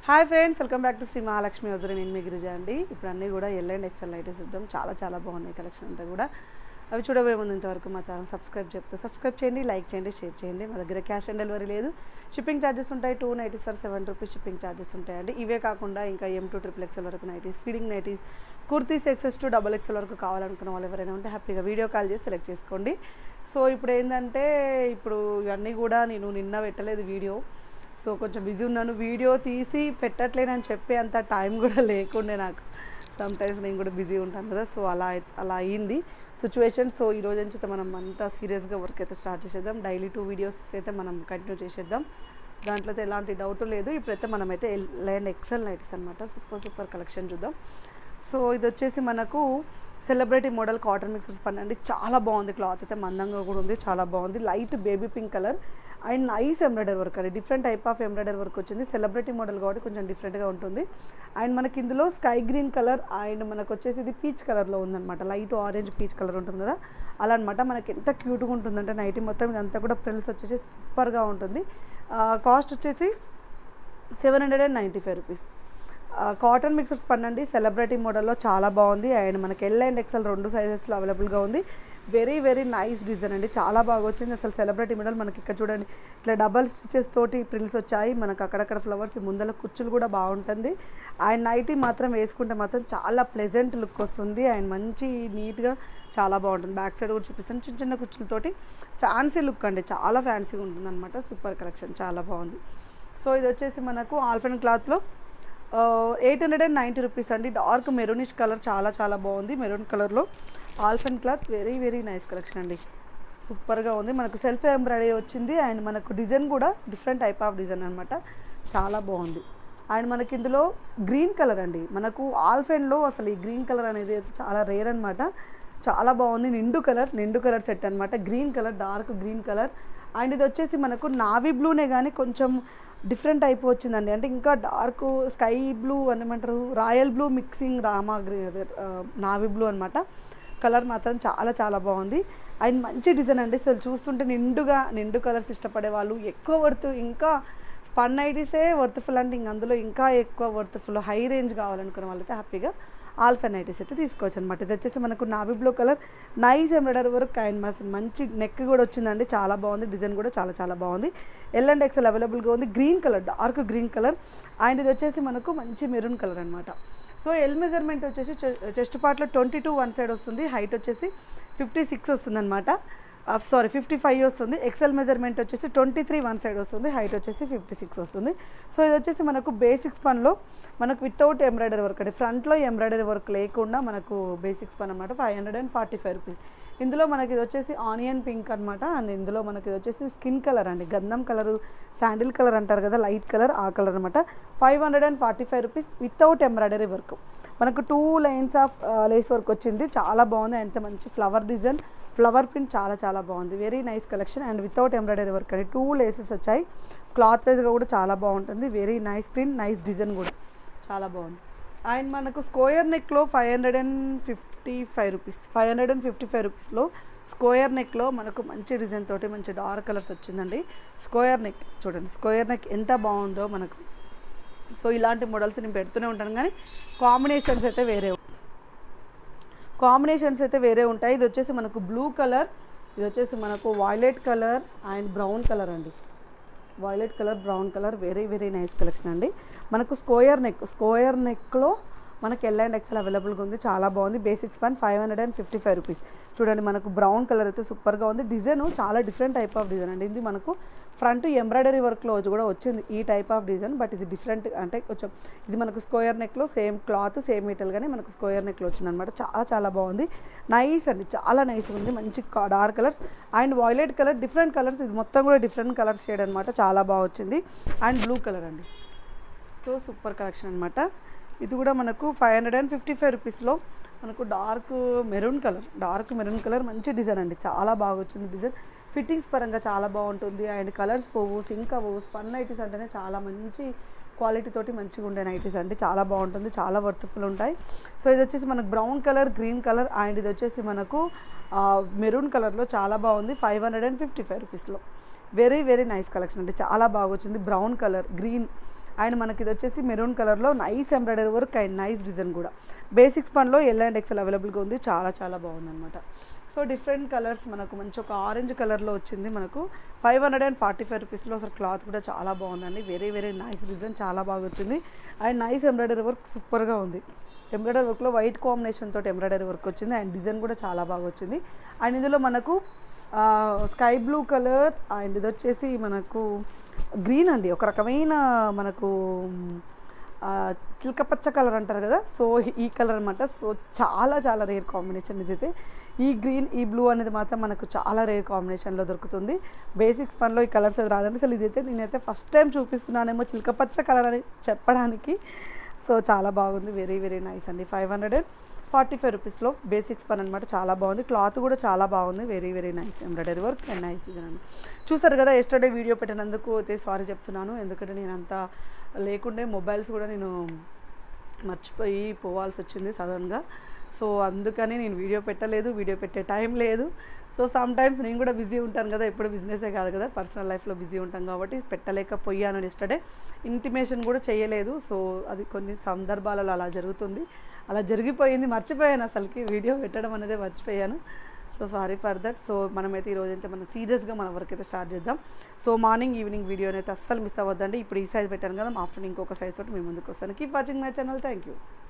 hi friends welcome back to Sri Mahalakshmi వదిలి నేను మీ గిరిజ అండి ఇప్పుడు అన్నీ కూడా ఎల్ అండ్ ఎక్సెల్ అయితే చూద్దాం చాలా చాలా బాగున్నాయి కలెక్షన్ అంతా కూడా అవి చూడబోయే ముందు ఇంతవరకు మా ఛానల్ సబ్స్క్రైబ్ చెప్తే సబ్స్క్రైబ్ చేయండి లైక్ చేయండి షేర్ చేయండి మా దగ్గర క్యాష్ ఆన్ డెలివరీ లేదు షిప్పింగ్ ఛార్జెస్ ఉంటాయి two nighties for seven rupees shipping charges ఉంటాయండి ఇవే కాకుండా ఇంకా ఎం టూ ట్రిపుల్ ఎక్స్ఎల్ వరకు nighties feeding nighties kurtis XS to double XL వరకు కావాలనుకున్న వాళ్ళు ఎవరైనా ఉంటే హ్యాపీగా వీడియో కాల్ చేసి సెలెక్ట్ చేసుకోండి సో ఇప్పుడు ఏంటంటే ఇప్పుడు ఇవన్నీ కూడా నేను నిన్న పెట్టలేదు వీడియో సో కొంచెం బిజీ ఉన్నాను వీడియో తీసి పెట్టట్లేనని చెప్పే అంత టైం కూడా లేకుండే నాకు సమ్ టైమ్స్ నేను కూడా బిజీ ఉంటాను కదా సో అలా అయి- అలా అయ్యింది సిచ్యువేషన్ సో ఈ రోజు నుంచి అయితే మనం అంతా సీరియస్గా వర్క్ అయితే స్టార్ట్ చేసేద్దాం డైలీ టూ వీడియోస్ అయితే మనం కంటిన్యూ చేసేద్దాం దాంట్లో అయితే ఎలాంటి డౌట్ లేదు ఇప్పుడైతే మనమైతే ల్యాండ్ ఎక్సెల్ నైట్స్ అనమాట సూపర్ సూపర్ కలెక్షన్ చూద్దాం సో ఇది వచ్చేసి మనకు సెలబ్రిటీ మోడల్ కాటన్ మిక్సర్స్ పని అండి చాలా బాగుంది క్లాత్ అయితే మందంగా కూడా ఉంది చాలా బాగుంది light baby pink colour and nice embroidery work అండి different type of embroidery work వచ్చింది సెలబ్రిటీ మోడల్ కాబట్టి కొంచెం డిఫరెంట్గా ఉంటుంది అండ్ మనకి ఇందులో స్కై గ్రీన్ కలర్ అండ్ మనకు వచ్చేసి ఇది పీచ్ కలర్లో ఉందన్నమాట లైట్ ఆరెంజ్ పీచ్ కలర్ ఉంటుంది కదా అలా అనమాట మనకి ఎంత క్యూట్గా ఉంటుందంటే నైటీ మొత్తం ఇదంతా కూడా ప్రిల్స్ వచ్చేసి సూపర్గా ఉంటుంది కాస్ట్ వచ్చేసి seven hundred and ninety five rupees cotton mixers పన్నండి సెలబ్రిటీ మోడల్లో చాలా బాగుంది అండ్ మనకి ఎల్ అండ్ ఎక్సెల్ రెండు సైజెస్లో అవైలబుల్గా ఉంది వెరీ వెరీ నైస్ డిజైన్ అండి చాలా బాగా వచ్చింది అసలు సెలబ్రిటీ మోడల్ మనకి ఇక్కడ చూడండి ఇట్లా డబల్ స్టిచెస్ తోటి ప్రిల్స్ వచ్చాయి మనకు అక్కడక్కడ ఫ్లవర్స్ ముందర కుచ్చులు కూడా బాగుంటుంది అండ్ నైటీ మాత్రం వేసుకుంటే మాత్రం చాలా ప్లెజెంట్ లుక్ వస్తుంది అండ్ మంచి నీట్గా చాలా బాగుంటుంది బ్యాక్ సైడ్ కూడా చూపిస్తాను చిన్న చిన్న కుచ్చులతోటి ఫ్యాన్సీ లుక్ అండి చాలా ఫ్యాన్సీగా ఉంటుంది అనమాట సూపర్ కలెక్షన్ చాలా బాగుంది సో ఇది వచ్చేసి మనకు ఆల్ఫెన్ క్లాత్లో eight hundred and ninety rupees అండి డార్క్ మెరూనిష్ కలర్ చాలా చాలా బాగుంది మెరూన్ కలర్లో ఆల్ఫెన్ cloth very very nice collection అండి సూపర్గా ఉంది మనకు సెల్ఫ్ ఎంబ్రాయిడరీ వచ్చింది అండ్ మనకు డిజైన్ కూడా డిఫరెంట్ టైప్ ఆఫ్ డిజైన్ అనమాట చాలా బాగుంది అండ్ మనకి ఇందులో గ్రీన్ కలర్ అండి మనకు ఆల్ఫెన్లో అసలు ఈ గ్రీన్ కలర్ అనేది చాలా రేర్ అనమాట చాలా బాగుంది నిండు కలర్ నిండు కలర్ సెట్ అనమాట green colour dark green colour and ఇది వచ్చేసి మనకు నావీ బ్లూనే కానీ కొంచెం డిఫరెంట్ టైప్ వచ్చిందండి అంటే ఇంకా డార్క్ స్కై బ్లూ అనమంటారు రాయల్ బ్లూ మిక్సింగ్ రామా గ్రీన్ అదే ఆ, నావీ బ్లూ అనమాట కలర్ మాత్రం చాలా చాలా బాగుంది అండ్ మంచి డిజైన్ అండి అసలు చూస్తుంటే నిండుగా నిండు కలర్స్ ఇష్టపడే వాళ్ళు ఎక్కువ వర్త్ ఇంకా స్పన్ ఐటీసే వర్త్ఫుల్ అంటే ఇంక అందులో ఇంకా ఎక్కువ వర్త్ఫుల్ హై రేంజ్ కావాలనుకున్న వాళ్ళైతే హ్యాపీగా ఆల్ఫన్ ఐటీస్ అయితే తీసుకోవచ్చు అనమాట ఇది వచ్చేసి మనకు navy blue colour nice embroidery work and మస్తు మంచి నెక్ కూడా వచ్చిందండి చాలా బాగుంది డిజైన్ కూడా చాలా చాలా బాగుంది ఎల్ అండ్ ఎక్సెల్ అవైలబుల్గా ఉంది green colour dark green colour and ఇది వచ్చేసి మనకు మంచి మెరూన్ కలర్ అనమాట సో ఎల్ మెజర్మెంట్ వచ్చేసి చెస్ట్ పార్ట్లో ట్వంటీ టూ వన్ సైడ్ వస్తుంది హైట్ వచ్చేసి ఫిఫ్టీ సిక్స్ వస్తుంది అనమాట సారీ ఫిఫ్టీ ఫైవ్ వస్తుంది ఎక్సెల్ మెజర్మెంట్ వచ్చేసి ట్వంటీ త్రీ వన్ సైడ్ వస్తుంది హైట్ వచ్చేసి ఫిఫ్టీ సిక్స్ వస్తుంది సో ఇది వచ్చేసి మనకు బేసిక్స్ పన్లో మనకు వితౌట్ ఎంబ్రాయిడరీ వర్క్ అండి ఫ్రంట్లో ఎంబ్రాయిడరీ వర్క్ లేకుండా మనకు బేసిక్స్ పన్ అనమాట five hundred and forty five rupees ఇందులో మనకి ఇది వచ్చేసి ఆనియన్ పింక్ అనమాట అండ్ ఇందులో మనకి ఇది వచ్చేసి స్కిన్ కలర్ అండి గంధం కలరు శాండిల్ కలర్ అంటారు కదా లైట్ కలర్ ఆ కలర్ అనమాట five hundred and forty five rupees without embroidery work మనకు two lines of lace work వచ్చింది చాలా బాగుంది ఎంత మంచి ఫ్లవర్ డిజైన్ ఫ్లవర్ ప్రింట్ చాలా చాలా బాగుంది very nice collection and without embroidery work అండి టూ లేసెస్ వచ్చాయి క్లాత్ వైజ్గా కూడా చాలా బాగుంటుంది very nice print nice design కూడా చాలా బాగుంది అండ్ మనకు స్క్వేర్ నెక్లో five hundred and fifty five rupees five hundred and fifty five రూపీస్లో స్క్వేర్ నెక్లో మనకు మంచి డిజైన్ తోటి మంచి డార్క్ కలర్స్ వచ్చిందండి స్క్వేర్ నెక్ చూడండి స్క్వేర్ నెక్ ఎంత బాగుందో మనకు సో ఇలాంటి మోడల్స్ నేను పెడుతూనే ఉంటాను కానీ కాంబినేషన్స్ అయితే వేరే కాంబినేషన్స్ అయితే వేరే ఉంటాయి ఇది వచ్చేసి మనకు బ్లూ కలర్ ఇది వచ్చేసి మనకు violet colour and brown colour అండి violet colour brown colour very very nice collection అండి మనకు స్కోయర్ నెక్ స్కోయర్ నెక్లో మనకి ఎల్ అండ్ ఎక్సెల్ అవైలబుల్గా ఉంది చాలా బాగుంది బేసిక్స్ పన్ five hundred and fifty five rupees చూడండి మనకు బ్రౌన్ కలర్ అయితే సూపర్గా ఉంది డిజైన్ చాలా డిఫరెంట్ టైప్ ఆఫ్ డిజైన్ అండి ఇది మనకు ఫ్రంట్ ఎంబ్రాయిడరీ వర్క్లో కూడా వచ్చింది ఈ టైప్ ఆఫ్ డిజైన్ బట్ ఇది డిఫరెంట్ అంటే కొంచెం ఇది మనకు స్క్వేర్ నెక్లో సేమ్ క్లాత్ సేమ్ మెటీరియల్ కానీ మనకు స్క్వేర్ నెక్లో వచ్చింది అనమాట చాలా చాలా బాగుంది నైస్ అండి చాలా నైస్ ఉంది మంచి dark colours and violet colour different colours ఇది మొత్తం కూడా డిఫరెంట్ కలర్స్ షేడ్ అనమాట చాలా బాగా వచ్చింది అండ్ బ్లూ కలర్ అండి సో సూపర్ కలెక్షన్ అనమాట ఇది కూడా మనకు five hundred and fifty five రూపీస్లో మనకు dark maroon colour dark maroon colour మంచి డిజైన్ అండి చాలా బాగా వచ్చింది డిజైన్ ఫిట్టింగ్స్ పరంగా చాలా బాగుంటుంది అండ్ కలర్స్ పోవు సింక్ అవ్వవు స్పన్ నైటీస్ అంటేనే చాలా మంచి క్వాలిటీ తోటి మంచిగా ఉండే నైటీస్ అండి చాలా బాగుంటుంది చాలా వర్త్ఫుల్ ఉంటాయి సో ఇది వచ్చేసి మనకు brown colour green colour and ఇది వచ్చేసి మనకు మెరూన్ కలర్లో చాలా బాగుంది five hundred and fifty five రూపీస్లో వెరీ వెరీ నైస్ కలెక్షన్ అండి చాలా బాగా వచ్చింది బ్రౌన్ కలర్ గ్రీన్ అండ్ మనకి ఇది వచ్చేసి మెరూన్ కలర్లో nice embroidery work and nice design కూడా బేసిక్స్ పనిలో ఎల్ అండ్ ఎక్సెల్ అవైలబుల్గా ఉంది చాలా చాలా బాగుందన్నమాట సో డిఫరెంట్ కలర్స్ మనకు మంచి ఒక ఆరెంజ్ కలర్లో వచ్చింది మనకు five hundred and forty five రూపీస్లో అసలు క్లాత్ కూడా చాలా బాగుందండి వెరీ వెరీ నైస్ డిజైన్ చాలా బాగా వచ్చింది అండ్ నైస్ ఎంబ్రాయిడరీ వర్క్ సూపర్గా ఉంది ఎంబ్రాయిడరీ వర్క్లో వైట్ కాంబినేషన్ తోటి ఎంబ్రాయిడరీ వర్క్ వచ్చింది అండ్ డిజైన్ కూడా చాలా బాగా వచ్చింది అండ్ ఇందులో మనకు స్కై బ్లూ కలర్ అండ్ ఇది వచ్చేసి మనకు గ్రీన్ అండి ఒక రకమైన మనకు ఆ, చిలకపచ్చ కలర్ అంటారు కదా సో ఈ కలర్ అనమాట సో చాలా చాలా రేర్ కాంబినేషన్ ఇదైతే ఈ గ్రీన్ ఈ బ్లూ అనేది మాత్రం మనకు చాలా రేర్ కాంబినేషన్లో దొరుకుతుంది బేసిక్స్ పనిలో ఈ కలర్స్ అది రాదండి అసలు ఇదైతే నేనైతే ఫస్ట్ టైం చూపిస్తున్నానేమో చిలకపచ్చ కలర్ అని చెప్పడానికి సో చాలా బాగుంది వెరీ వెరీ నైస్ అండి five hundred and forty five రూపీస్లో బేసిక్స్ పని అనమాట చాలా బాగుంది క్లాత్ కూడా చాలా బాగుంది very very nice embroidery work and nice design అండి చూసారు కదా ఎస్టర్డే వీడియో పెట్టినందుకు అయితే సారీ చెప్తున్నాను ఎందుకంటే నేను అంత లేకుండే మొబైల్స్ కూడా నేను మర్చిపోయి పోవాల్సి వచ్చింది సడన్గా సో అందుకని నేను వీడియో పెట్టలేదు వీడియో పెట్టే టైం లేదు సో సమ్ టైమ్స్ నేను కూడా బిజీ ఉంటాను కదా ఎప్పుడు బిజినెసే కాదు కదా పర్సనల్ లైఫ్లో బిజీ ఉంటాం కాబట్టి పెట్టలేకపోయాను ఎస్టర్డే ఇంటిమేషన్ కూడా చేయలేదు సో అది కొన్ని సందర్భాలలో అలా జరుగుతుంది అలా జరిగిపోయింది మర్చిపోయాను అసలుకి వీడియో పెట్టడం అనేది మర్చిపోయాను so sorry for that so మనమైతే ఈ రోజైతే మనం సీరియస్గా మన వర్క్ అయితే స్టార్ట్ చేద్దాం సో మార్నింగ్ ఈవినింగ్ వీడియోని అయితే అస్సలు మిస్ అవ్వద్దండి ఇప్పుడు ఈ సైజ్ పెట్టాను కదా ఆఫ్టర్నూన్ ఇంకొక సైజ్ తోటి మీ ముందుకు వస్తాను keep watching my channel thank you